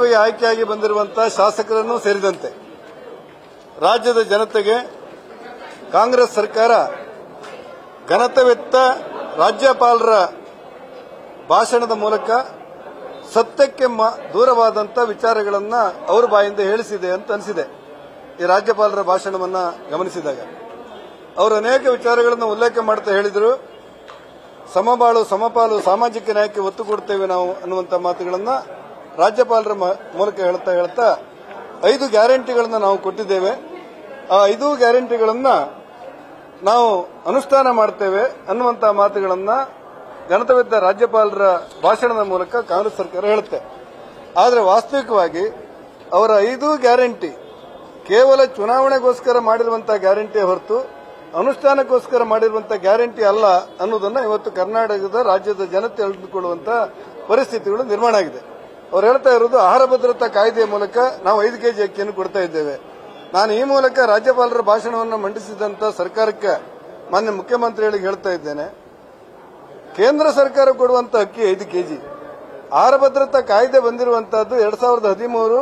ಲೋಕಸಭೆಗೆ ಆಯ್ಕೆಯಾಗಿ ಬಂದಿರುವಂತಹ ಶಾಸಕರನ್ನು ಸೇರಿದಂತೆ ರಾಜ್ಯದ ಜನತೆಗೆ ಕಾಂಗ್ರೆಸ್ ಸರ್ಕಾರ ಘನತೆವೆತ್ತ ರಾಜ್ಯಪಾಲರ ಭಾಷಣದ ಮೂಲಕ ಸತ್ಯಕ್ಕೆ ಮ- ದೂರವಾದಂತ ವಿಚಾರಗಳನ್ನ ಅವ್ರ ಬಾಯಿಂದ ಹೇಳಿಸಿದೆ ಅಂತ ಅನಿಸಿದೆ ಈ ರಾಜ್ಯಪಾಲರ ಭಾಷಣವನ್ನ ಗಮನಿಸಿದಾಗ ಅವರು ಅನೇಕ ವಿಚಾರಗಳನ್ನು ಉಲ್ಲೇಖ ಮಾಡ್ತಾ ಹೇಳಿದರು ಸಮಬಾಳು ಸಮಪಾಲು ಸಾಮಾಜಿಕ ನ್ಯಾಯಕ್ಕೆ ಒತ್ತು ಕೊಡ್ತೇವೆ ನಾವು ಅನ್ನುವಂಥ ಮಾತುಗಳನ್ನ ರಾಜ್ಯಪಾಲರ ಮ- ಮೂಲಕ ಹೇಳ್ತಾ ಹೇಳ್ತಾ ಐದು ಗ್ಯಾರಂಟಿಗಳನ್ನ ನಾವು ಕೊಟ್ಟಿದ್ದೇವೆ ಆ ಐದು ಗ್ಯಾರಂಟಿಗಳನ್ನ ನಾವು ಅನುಷ್ಠಾನ ಮಾಡ್ತೇವೆ ಅನ್ನುವಂಥ ಮಾತುಗಳನ್ನ ಜನತವಿದ್ದ ರಾಜ್ಯಪಾಲರ ಭಾಷಣದ ಮೂಲಕ ಕಾಂಗ್ರೆಸ್ ಸರ್ಕಾರ ಹೇಳುತ್ತೆ ಆದರೆ ವಾಸ್ತವಿಕವಾಗಿ ಅವರ ಐದು ಗ್ಯಾರಂಟಿ ಕೇವಲ ಚುನಾವಣೆಗೋಸ್ಕರ ಮಾಡಿರುವಂತಹ ಗ್ಯಾರಂಟಿ ಹೊರತು ಅನುಷ್ಠಾನಕ್ಕೋಸ್ಕರ ಮಾಡಿರುವಂತಹ ಗ್ಯಾರಂಟಿ ಅಲ್ಲ ಅನ್ನೋದನ್ನ ಇವತ್ತು ಕರ್ನಾಟಕದ ರಾಜ್ಯದ ಜನತೆ ತಿಳಿದುಕೊಳ್ಳುವಂತ ಪರಿಸ್ಥಿತಿಗಳು ನಿರ್ಮಾಣ ಆಗಿದೆ ಅವ್ರು ಹೇಳ್ತಾ ಇರೋದು ಆಹಾರ ಭದ್ರತಾ ಕಾಯ್ದೆಯ ಮೂಲಕ ನಾವು ಐದು ಕೆಜಿ ಅಕ್ಕಿಯನ್ನು ಕೊಡ್ತಾ ಇದ್ದೇವೆ ನಾನು ಈ ಮೂಲಕ ರಾಜ್ಯಪಾಲರ ಭಾಷಣವನ್ನು ಮಂಡಿಸಿದಂತ ಸರ್ಕಾರಕ್ಕೆ ಮಾನ್ಯ ಮುಖ್ಯಮಂತ್ರಿಗಳಿಗೆ ಹೇಳ್ತಾ ಇದ್ದೇನೆ ಕೇಂದ್ರ ಸರ್ಕಾರ ಕೊಡುವಂತ ಅಕ್ಕಿ ಐದು ಕೆಜಿ ಆಹಾರ ಭದ್ರತಾ ಕಾಯ್ದೆ ಬಂದಿರುವಂತಹದ್ದು ಎರಡ್ ಸಾವಿರದ ಹದಿಮೂರು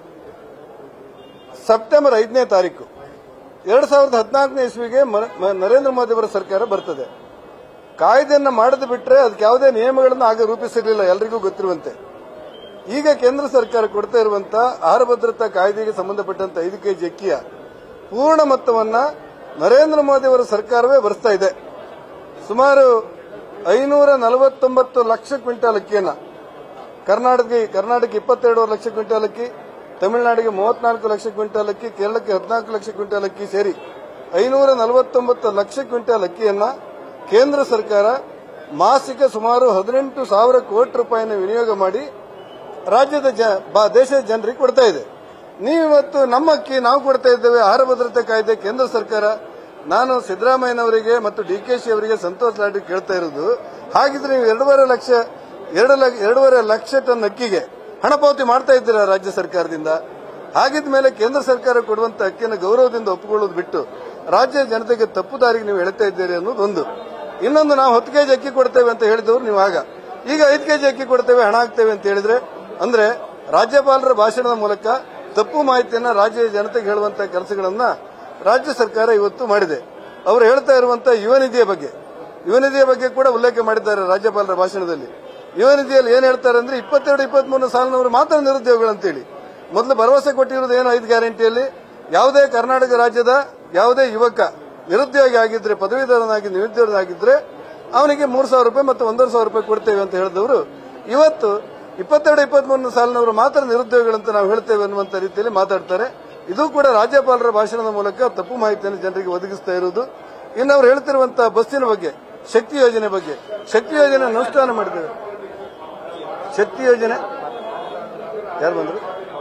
ಸೆಪ್ಟೆಂಬರ್ ಐದನೇ ತಾರೀಕು ಎರಡ್ ಸಾವಿರದ ಹದಿನಾಲ್ಕನೇ ಇಸ್ವಿಗೆ ಮ- ಮ- ನರೇಂದ್ರ ಮೋದಿ ಅವರ ಸರ್ಕಾರ ಬರ್ತದೆ ಕಾಯ್ದೆಯನ್ನ ಮಾಡದು ಬಿಟ್ರೆ ಅದಕ್ಕೆ ಯಾವುದೇ ನಿಯಮಗಳನ್ನು ಆಗ ರೂಪಿಸಿರಲಿಲ್ಲ ಎಲ್ರಿಗೂ ಗೊತ್ತಿರುವಂತೆ ಈಗ ಕೇಂದ್ರ ಸರ್ಕಾರ ಕೊಡ್ತಾ ಇರುವಂತಹ ಆಹಾರ ಭದ್ರತಾ ಕಾಯ್ದೆಗೆ ಸಂಬಂಧಪಟ್ಟಂತ ಐದು ಕೆಜಿ ಅಕ್ಕಿಯ ಪೂರ್ಣ ಮೊತ್ತವನ್ನ ನರೇಂದ್ರ ಮೋದಿ ಅವರ ಸರ್ಕಾರವೇ ಭರಿಸ್ತಾ ಇದೆ ಸುಮಾರು ಐನೂರ ನಲವತ್ತೊಂಬತ್ತು ಲಕ್ಷ ಕ್ವಿಂಟಾಲ್ ಅಕ್ಕಿಯನ್ನ ಕರ್ನಾಟಕ ಕರ್ನಾಟಕ ಇಪ್ಪತ್ತೆರಡು ಲಕ್ಷ ಕ್ವಿಂಟಾಲ್ ಅಕ್ಕಿ ತಮಿಳುನಾಡಿಗೆ ಮೂವತ್ನಾಲ್ಕು ಲಕ್ಷ ಕ್ವಿಂಟಾಲ್ ಅಕ್ಕಿ ಕೇರಳಕ್ಕೆ ಹದಿನಾಲ್ಕು ಲಕ್ಷ ಕ್ವಿಂಟಾಲ್ ಅಕ್ಕಿ ಸೇರಿ ಐನೂರ ನಲವತ್ತೊಂಬತ್ತು ಲಕ್ಷ ಕ್ವಿಂಟಾಲ್ ಅಕ್ಕಿಯನ್ನ ಕೇಂದ್ರ ಸರ್ಕಾರ ಮಾಸಿಕ ಸುಮಾರು ಹದಿನೆಂಟು ಸಾವಿರ ಕೋಟಿ ರೂಪಾಯಿನ ವಿನಿಯೋಗ ಮಾಡಿ ರಾಜ್ಯದ ಜ- ಬಾ- ದೇಶದ ಜನರಿಗೆ ಕೊಡ್ತಾ ಇದೆ ನೀವಿವತ್ತು ನಮ್ಮ ಅಕ್ಕಿ ನಾವು ಕೊಡ್ತಾ ಇದ್ದೇವೆ ಆಹಾರ ಭದ್ರತೆ ಕಾಯ್ದೆ ಕೇಂದ್ರ ಸರ್ಕಾರ ನಾನು ಸಿದ್ದರಾಮಯ್ಯನವರಿಗೆ ಮತ್ತು ಡಿ ಕೆ ಶಿ ಅವರಿಗೆ ಸಂತೋಷ್ ಲಾಡ್ರಿ ಕೇಳ್ತಾ ಇರೋದು ಹಾಗಿದ್ರೆ ನೀವು ಎರಡೂವರೆ ಲಕ್ಷ ಎರಡು ಲಕ್ಷ ಎರಡೂವರೆ ಲಕ್ಷ ಟನ್ ಅಕ್ಕಿಗೆ ಹಣ ಪಾವತಿ ಮಾಡ್ತಾ ಇದ್ದೀರಾ ರಾಜ್ಯ ಸರ್ಕಾರದಿಂದ ಹಾಗಿದ ಮೇಲೆ ಕೇಂದ್ರ ಸರ್ಕಾರ ಕೊಡುವಂತ ಅಕ್ಕಿಯನ್ನು ಗೌರವದಿಂದ ಒಪ್ಪಿಕೊಳ್ಳೋದು ಬಿಟ್ಟು ರಾಜ್ಯ ಜನತೆಗೆ ತಪ್ಪು ದಾರಿಗೆ ನೀವು ಎಳಿತಾ ಇದ್ದೀರಿ ಅನ್ನೋದು ಒಂದು ಇನ್ನೊಂದು ನಾವು ಹತ್ತು ಕೆಜಿ ಅಕ್ಕಿ ಕೊಡ್ತೇವೆ ಅಂತ ಹೇಳಿದವರು ನೀವು ಆಗ ಈಗ ಐದು ಕೆಜಿ ಅಕ್ಕಿ ಕೊಡ್ತೇವೆ ಹಣ ಹಾಕ್ತೇವೆ ಅಂತ ಹೇಳಿದ್ರೆ ಅಂದ್ರೆ ರಾಜ್ಯಪಾಲರ ಭಾಷಣದ ಮೂಲಕ ತಪ್ಪು ಮಾಹಿತಿಯನ್ನ ರಾಜ್ಯದ ಜನತೆಗೆ ಹೇಳುವಂತ ಕೆಲಸಗಳನ್ನ ರಾಜ್ಯ ಸರ್ಕಾರ ಇವತ್ತು ಮಾಡಿದೆ ಅವರು ಹೇಳ್ತಾ ಇರುವಂತಹ ಯುವ ನಿಧಿಯ ಬಗ್ಗೆ ಯುವ ನಿಧಿಯ ಬಗ್ಗೆ ಕೂಡ ಉಲ್ಲೇಖ ಮಾಡಿದ್ದಾರೆ ರಾಜ್ಯಪಾಲರ ಭಾಷಣದಲ್ಲಿ ಯುವ ನಿಧಿಯಲ್ಲಿ ಏನ್ ಹೇಳ್ತಾರೆ ಅಂದ್ರೆ ಇಪ್ಪತ್ತೆರಡು ಇಪ್ಪತ್ಮೂರು ಸಾಲಿನವರು ಮಾತ್ರ ನಿರುದ್ಯೋಗಿಗಳಂತೇಳಿ ಮೊದಲು ಭರವಸೆ ಕೊಟ್ಟಿರೋದು ಏನು ಐದು ಗ್ಯಾರಂಟಿಯಲ್ಲಿ ಯಾವುದೇ ಕರ್ನಾಟಕ ರಾಜ್ಯದ ಯಾವುದೇ ಯುವಕ ನಿರುದ್ಯೋಗಿ ಆಗಿದ್ರೆ ಪದವೀಧರನಾಗಿ ನಿರುದ್ಯೋಗನಾಗಿದ್ರೆ ಅವನಿಗೆ ಮೂರು ಸಾವಿರ ರೂಪಾಯಿ ಮತ್ತು ಒಂದೂವರೆ ಸಾವಿರ ರೂಪಾಯಿ ಕೊಡ್ತೇವೆ ಅಂತ ಹೇಳಿದವರು ಇವತ್ತು ಇಪ್ಪತ್ತೆರಡು ಇಪ್ಪತ್ಮೂರನೇ ಸಾಲಿನವರು ಮಾತ್ರ ನಿರುದ್ಯೋಗಿಗಳಂತ ನಾವು ಹೇಳ್ತೇವೆ ಅನ್ನುವಂತ ರೀತಿಯಲ್ಲಿ ಮಾತಾಡ್ತಾರೆ ಇದು ಕೂಡ ರಾಜ್ಯಪಾಲರ ಭಾಷಣದ ಮೂಲಕ ತಪ್ಪು ಮಾಹಿತಿಯನ್ನು ಜನರಿಗೆ ಒದಗಿಸ್ತಾ ಇರುವುದು ಇನ್ನು ಅವ್ರು ಹೇಳ್ತಿರುವಂತಹ ಬಸ್ಸಿನ ಬಗ್ಗೆ ಶಕ್ತಿ ಯೋಜನೆ ಬಗ್ಗೆ ಶಕ್ತಿ ಯೋಜನೆ ಅನುಷ್ಠಾನ ಮಾಡಿದ್ದೇವೆ ಶಕ್ತಿ ಯೋಜನೆ ಯಾರು ಬಂದ್ರು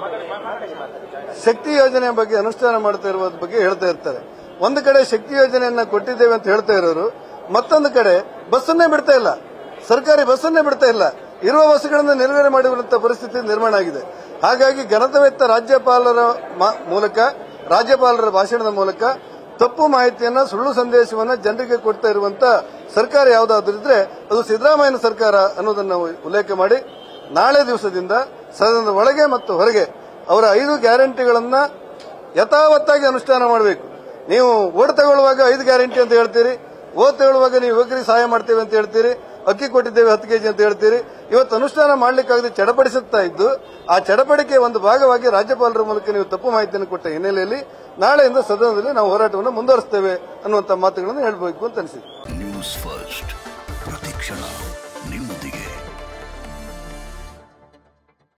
ಶಕ್ತಿ ಯೋಜನೆ ಬಗ್ಗೆ ಅನುಷ್ಠಾನ ಮಾಡ್ತಾ ಇರುವ ಬಗ್ಗೆ ಹೇಳ್ತಾ ಇರ್ತಾರೆ ಒಂದು ಕಡೆ ಶಕ್ತಿ ಯೋಜನೆಯನ್ನ ಕೊಟ್ಟಿದ್ದೇವೆ ಅಂತ ಹೇಳ್ತಾ ಇರೋರು ಮತ್ತೊಂದು ಕಡೆ ಬಸ್ಸನ್ನೇ ಬಿಡ್ತಾ ಇಲ್ಲ ಸರ್ಕಾರಿ ಬಸ್ಸನ್ನೇ ಬಿಡ್ತಾ ಇಲ್ಲ ಇರುವ ಬಸ್ಗಳನ್ನು ನಿರ್ವಹಣೆ ಮಾಡಿರುವಂತಹ ಪರಿಸ್ಥಿತಿ ನಿರ್ಮಾಣ ಆಗಿದೆ ಹಾಗಾಗಿ ಘನತವೆತ್ತ ರಾಜ್ಯಪಾಲರ ಮ- ಮೂಲಕ ರಾಜ್ಯಪಾಲರ ಭಾಷಣದ ಮೂಲಕ ತಪ್ಪು ಮಾಹಿತಿಯನ್ನ ಸುಳ್ಳು ಸಂದೇಶವನ್ನ ಜನರಿಗೆ ಕೊಡ್ತಾ ಇರುವಂತ ಸರ್ಕಾರ ಯಾವುದಾದ್ರೂ ಇದ್ರೆ ಅದು ಸಿದ್ದರಾಮಯ್ಯನ ಸರ್ಕಾರ ಅನ್ನೋದನ್ನ ನಾವು ಉಲ್ಲೇಖ ಮಾಡಿ ನಾಳೆ ದಿವಸದಿಂದ ಸದನದ ಒಳಗೆ ಮತ್ತು ಹೊರಗೆ ಅವರ ಐದು ಗ್ಯಾರಂಟಿಗಳನ್ನ ಯಥಾವತ್ತಾಗಿ ಅನುಷ್ಠಾನ ಮಾಡಬೇಕು ನೀವು ಓಟ್ ತಗೊಳ್ಳುವಾಗ ಐದು ಗ್ಯಾರಂಟಿ ಅಂತ ಹೇಳ್ತೀರಿ ಓಟ್ ತಗೊಳ್ಳುವಾಗ ನೀವು ಯುವಕರಿಗೆ ಸಹಾಯ ಮಾಡ್ತೇವೆ ಅಂತ ಹೇಳ್ತೀರಿ ಅಕ್ಕಿ ಕೊಟ್ಟಿದ್ದೇವೆ ಹತ್ತು ಕೆಜಿ ಅಂತ ಹೇಳ್ತೀರಿ ಇವತ್ತು ಅನುಷ್ಠಾನ ಮಾಡಲಿಕ್ಕಾಗದೆ ಚಡಪಡಿಸುತ್ತಾ ಇದ್ದು ಆ ಚಡಪಡಿಕೆ ಒಂದು ಭಾಗವಾಗಿ ರಾಜ್ಯಪಾಲರ ಮೂಲಕ ನೀವು ತಪ್ಪು ಮಾಹಿತಿಯನ್ನು ಕೊಟ್ಟ ಹಿನ್ನೆಲೆಯಲ್ಲಿ ನಾಳೆಯಿಂದ ಸದನದಲ್ಲಿ ನಾವು ಹೋರಾಟವನ್ನು ಮುಂದುವರಿಸ್ತೇವೆ ಅನ್ನುವಂಥ ಮಾತುಗಳನ್ನು ಹೇಳಬೇಕು ಅಂತ ಅನಿಸಿದೆ ನ್ಯೂಸ್ ಫಸ್ಟ್ ಪ್ರತಿಕ್ಷಣ ನಿಮ್ಮೊಂದಿಗೆ